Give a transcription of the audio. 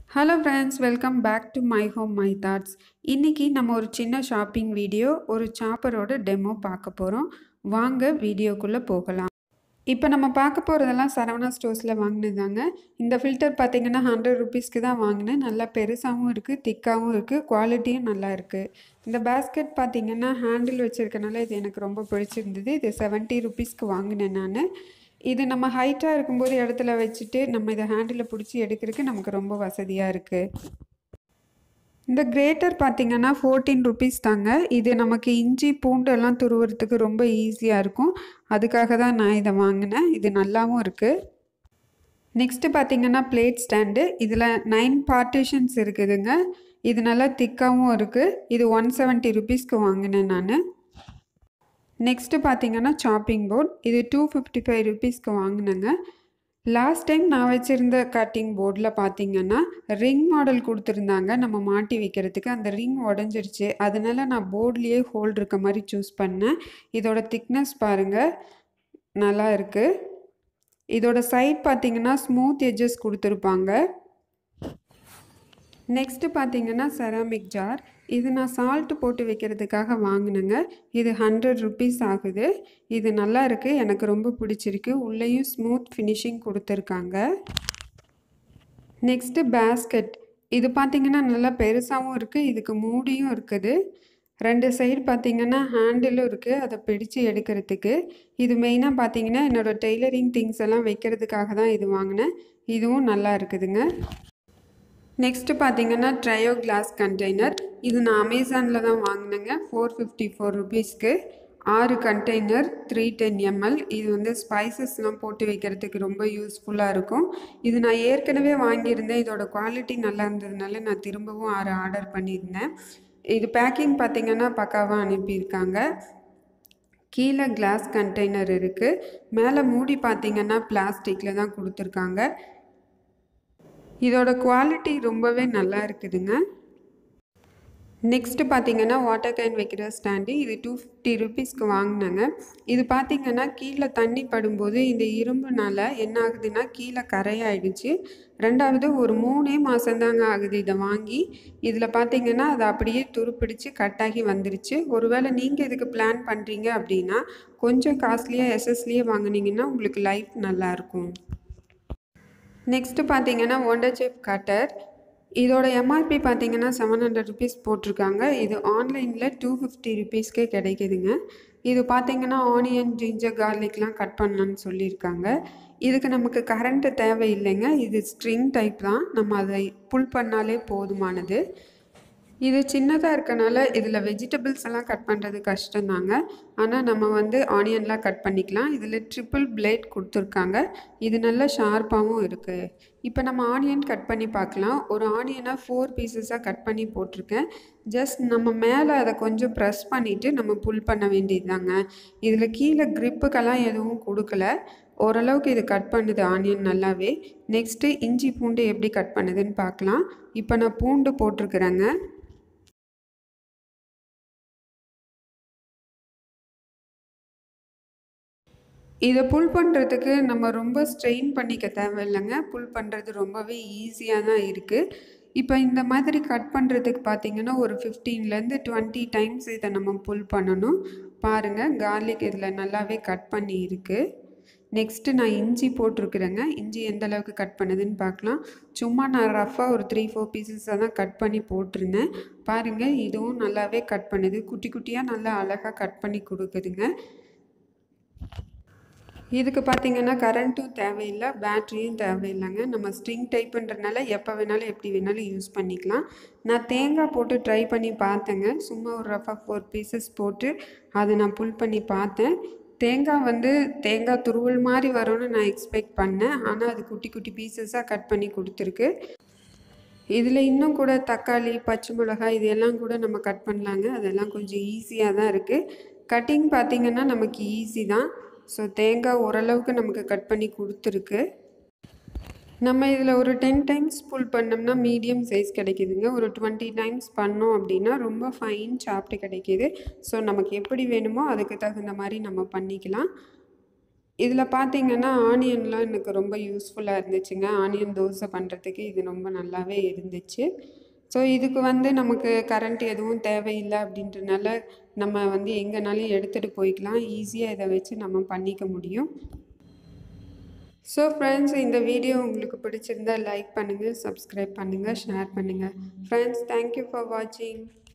hello friends welcome back to my home my thoughts இன்றைக்கி நம்ம ஒரு சின்ன ஷாப்பிங் வீடியோ ஒரு சாப்பரோட டெமோ பார்க்க போகிறோம் வாங்க வீடியோக்குள்ளே போகலாம் இப்போ நம்ம பார்க்க போகிறதெல்லாம் சரவணா ஸ்டோர்ஸில் வாங்கினதாங்க இந்த ஃபில்டர் பார்த்தீங்கன்னா ஹண்ட்ரட் ருபீஸ்க்கு தான் வாங்கினேன் நல்லா பெருசாகவும் இருக்குது திக்காகவும் இருக்குது குவாலிட்டியும் நல்லா இருக்குது இந்த பேஸ்கெட் பார்த்தீங்கன்னா ஹேண்டில் வச்சுருக்கனால இது எனக்கு ரொம்ப பிடிச்சிருந்தது இது செவன்ட்டி ருபீஸ்க்கு வாங்கினேன் நான் இது நம்ம ஹைட்டாக இருக்கும்போது இடத்துல வச்சுட்டு நம்ம இதை ஹேண்டில் பிடிச்சி எடுக்கிறதுக்கு நமக்கு ரொம்ப வசதியாக இருக்குது இந்த கிரேட்டர் பார்த்திங்கன்னா ஃபோர்டீன் ருபீஸ் தாங்க இது நமக்கு இஞ்சி பூண்டு எல்லாம் துருவுறதுக்கு ரொம்ப ஈஸியாக இருக்கும் அதுக்காக தான் நான் இதை வாங்கினேன் இது நல்லாவும் இருக்குது நெக்ஸ்ட்டு பார்த்திங்கன்னா பிளேட் ஸ்டாண்டு இதில் நைன் பார்ட்டிஷன்ஸ் இருக்குதுங்க இது நல்லா திக்காகவும் இருக்குது இது ஒன் செவன்ட்டி ருபீஸ்க்கு வாங்கினேன் நான் நெக்ஸ்ட்டு பார்த்தீங்கன்னா சாப்பிங் போர்ட் இது டூ ஃபிஃப்டி ஃபைவ் ருபீஸ்க்கு வாங்கினேங்க லாஸ்ட் டைம் நான் வச்சுருந்த கட்டிங் போர்டில் பார்த்தீங்கன்னா ரிங் மாடல் கொடுத்துருந்தாங்க நம்ம மாட்டி வைக்கிறதுக்கு அந்த ரிங் உடஞ்சிருச்சு அதனால நான் போர்ட்லேயே ஹோல் இருக்க மாதிரி சூஸ் பண்ணேன் இதோட திக்னஸ் பாருங்கள் நல்லா இருக்குது இதோட சைட் பார்த்தீங்கன்னா ஸ்மூத் எட்ஜஸ் கொடுத்துருப்பாங்க நெக்ஸ்ட்டு பார்த்தீங்கன்னா செராமிக் ஜார் இது நான் சால்ட்டு போட்டு வைக்கிறதுக்காக வாங்கினேங்க இது ஹண்ட்ரட் ருபீஸ் ஆகுது இது நல்லா இருக்குது எனக்கு ரொம்ப பிடிச்சிருக்கு உள்ளேயும் ஸ்மூத் ஃபினிஷிங் கொடுத்துருக்காங்க நெக்ஸ்ட்டு பேஸ்கெட் இது பார்த்திங்கன்னா நல்லா பெருசாகவும் இருக்குது இதுக்கு மூடியும் இருக்குது ரெண்டு சைடு பார்த்திங்கன்னா ஹேண்டிலும் இருக்குது அதை பிடிச்சு எடுக்கிறதுக்கு இது மெயினாக பார்த்தீங்கன்னா என்னோடய டெய்லரிங் திங்ஸ் எல்லாம் வைக்கிறதுக்காக தான் இது வாங்கினேன் இதுவும் நல்லா இருக்குதுங்க நெக்ஸ்ட்டு பார்த்தீங்கன்னா ட்ரையோ கிளாஸ் கண்டெய்னர் இது நான் அமேசானில் தான் வாங்கினேங்க ஃபோர் ஃபிஃப்டி ஃபோர் ருபீஸ்க்கு ஆறு கண்டெய்னர் த்ரீ டென் எம்எல் இது வந்து ஸ்பைசஸ்லாம் போட்டு வைக்கிறதுக்கு ரொம்ப யூஸ்ஃபுல்லாக இருக்கும் இது நான் ஏற்கனவே வாங்கியிருந்தேன் இதோட குவாலிட்டி நல்லா இருந்ததுனால நான் திரும்பவும் ஆறு ஆர்டர் பண்ணியிருந்தேன் இது பேக்கிங் பார்த்திங்கன்னா பக்காவாக அனுப்பியிருக்காங்க கீழே கிளாஸ் கண்டெய்னர் இருக்குது மேலே மூடி பார்த்திங்கன்னா பிளாஸ்டிக்கில் தான் கொடுத்துருக்காங்க இதோட குவாலிட்டி ரொம்பவே நல்லா இருக்குதுங்க நெக்ஸ்ட்டு பார்த்தீங்கன்னா வாட்டர் கேன் வைக்கிற ஸ்டாண்டு இது டூ ஃபிஃப்டி ருபீஸ்க்கு வாங்கினாங்க இது பார்த்திங்கன்னா கீழே தண்ணி படும்போது இந்த இரும்புனால என்ன ஆகுதுன்னா கீழே கரையாயிடுச்சு ரெண்டாவது ஒரு மூணே மாதந்தாங்க ஆகுது இதை வாங்கி இதில் பார்த்தீங்கன்னா அது அப்படியே துருப்பிடிச்சு கட்டாகி வந்துருச்சு ஒருவேளை நீங்கள் இதுக்கு பிளான் பண்ணுறீங்க அப்படின்னா கொஞ்சம் காஸ்ட்லியாக எஸ்எஸ்லேயே வாங்கினீங்கன்னா உங்களுக்கு லைஃப் நல்லாயிருக்கும் நெக்ஸ்ட்டு பார்த்தீங்கன்னா ஒண்டர் செஃப் கட்டர் இதோட எம்ஆர்பி பார்த்தீங்கன்னா செவன் ஹண்ட்ரட் ருபீஸ் போட்டிருக்காங்க இது ஆன்லைனில் டூ ஃபிஃப்டி ருபீஸ்க்கே கிடைக்குதுங்க இது பார்த்தீங்கன்னா ஆனியன் ஜிஞ்சர் கார்லிக்லாம் கட் பண்ணலான்னு சொல்லியிருக்காங்க இதுக்கு நமக்கு கரண்ட்டு தேவையில்லைங்க இது ஸ்ட்ரிங் டைப் தான் நம்ம அதை புல் பண்ணாலே போதுமானது இது சின்னதாக இருக்கனால இதில் வெஜிடபிள்ஸ் எல்லாம் கட் பண்ணுறது கஷ்டம்தாங்க ஆனால் நம்ம வந்து ஆனியன்லாம் கட் பண்ணிக்கலாம் இதில் ட்ரிபிள் பிளேட் கொடுத்துருக்காங்க இது நல்லா ஷார்ப்பாகவும் இருக்குது இப்போ நம்ம ஆனியன் கட் பண்ணி பார்க்கலாம் ஒரு ஆனியனை ஃபோர் பீசஸாக கட் பண்ணி போட்டிருக்கேன் ஜஸ்ட் நம்ம மேலே அதை கொஞ்சம் ப்ரெஸ் பண்ணிவிட்டு நம்ம புல் பண்ண வேண்டியதுதாங்க இதில் கீழே க்ரிப்புக்கெல்லாம் எதுவும் கொடுக்கல ஓரளவுக்கு இது கட் பண்ணுது ஆனியன் நல்லாவே நெக்ஸ்ட்டு இஞ்சி பூண்டு எப்படி கட் பண்ணுதுன்னு பார்க்கலாம் இப்போ நான் பூண்டு போட்டிருக்கிறேங்க இதை புல் பண்ணுறதுக்கு நம்ம ரொம்ப ஸ்ட்ரெயின் பண்ணிக்க தேவையில்லைங்க புல் பண்ணுறது ரொம்பவே ஈஸியாக தான் இருக்குது இப்போ இந்த மாதிரி கட் பண்ணுறதுக்கு பார்த்திங்கன்னா ஒரு ஃபிஃப்டீன்லேருந்து டுவெண்ட்டி டைம்ஸ் இதை நம்ம புல் பண்ணணும் பாருங்கள் கார்லிக் இதில் நல்லாவே கட் பண்ணி இருக்குது நெக்ஸ்ட்டு நான் இஞ்சி போட்டிருக்குறேங்க இஞ்சி எந்த அளவுக்கு கட் பண்ணுதுன்னு பார்க்கலாம் சும்மா நான் ரஃபாக ஒரு த்ரீ ஃபோர் பீசஸாக தான் கட் பண்ணி போட்டிருந்தேன் பாருங்கள் இதுவும் நல்லாவே கட் பண்ணுது குட்டி குட்டியாக நல்லா அழகாக கட் பண்ணி கொடுக்குதுங்க இதுக்கு பார்த்திங்கன்னா கரண்ட்டும் தேவையில்லை பேட்ரியும் தேவையில்லைங்க நம்ம ஸ்ட்ரிங் டைப் பண்ணுறதுனால எப்போ வேணாலும் எப்படி வேணாலும் யூஸ் பண்ணிக்கலாம் நான் தேங்காய் போட்டு ட்ரை பண்ணி பார்த்தேங்க சும்மா ஒரு ரஃபாக ஃபோர் பீசஸ் போட்டு அதை நான் புல் பண்ணி பார்த்தேன் தேங்காய் வந்து தேங்காய் துருவல் மாதிரி வரும்னு நான் எக்ஸ்பெக்ட் பண்ணேன் ஆனால் அது குட்டி குட்டி பீசஸாக கட் பண்ணி கொடுத்துருக்கு இதில் இன்னும் கூட தக்காளி பச்சை மிளகாய் இதெல்லாம் கூட நம்ம கட் பண்ணலாங்க அதெல்லாம் கொஞ்சம் ஈஸியாக தான் இருக்குது கட்டிங் பார்த்திங்கன்னா நமக்கு ஈஸி தான் ஸோ தேங்காய் ஓரளவுக்கு நமக்கு கட் பண்ணி கொடுத்துருக்கு நம்ம இதில் ஒரு டென் டைம்ஸ் புல் பண்ணோம்னா மீடியம் சைஸ் கிடைக்கிதுங்க ஒரு டுவெண்ட்டி டைம்ஸ் பண்ணோம் அப்படின்னா ரொம்ப ஃபைன் சாப்பிட்டு கிடைக்கிது ஸோ நமக்கு எப்படி வேணுமோ அதுக்கு தகுந்த மாதிரி நம்ம பண்ணிக்கலாம் இதில் பார்த்தீங்கன்னா ஆனியன்லாம் எனக்கு ரொம்ப யூஸ்ஃபுல்லாக இருந்துச்சுங்க ஆனியன் தோசை பண்ணுறதுக்கு இது ரொம்ப நல்லாவே இருந்துச்சு ஸோ இதுக்கு வந்து நமக்கு கரண்ட் எதுவும் தேவையில்லை அப்படின்றனால நம்ம வந்து எங்கேனாலும் எடுத்துகிட்டு போய்க்கலாம் ஈஸியாக இதை வச்சு நம்ம பண்ணிக்க முடியும் ஸோ ஃப்ரெண்ட்ஸ் இந்த வீடியோ உங்களுக்கு பிடிச்சிருந்தா லைக் பண்ணுங்கள் சப்ஸ்கிரைப் பண்ணுங்கள் ஷேர் பண்ணுங்கள் ஃப்ரெண்ட்ஸ் தேங்க்யூ ஃபார் வாட்சிங்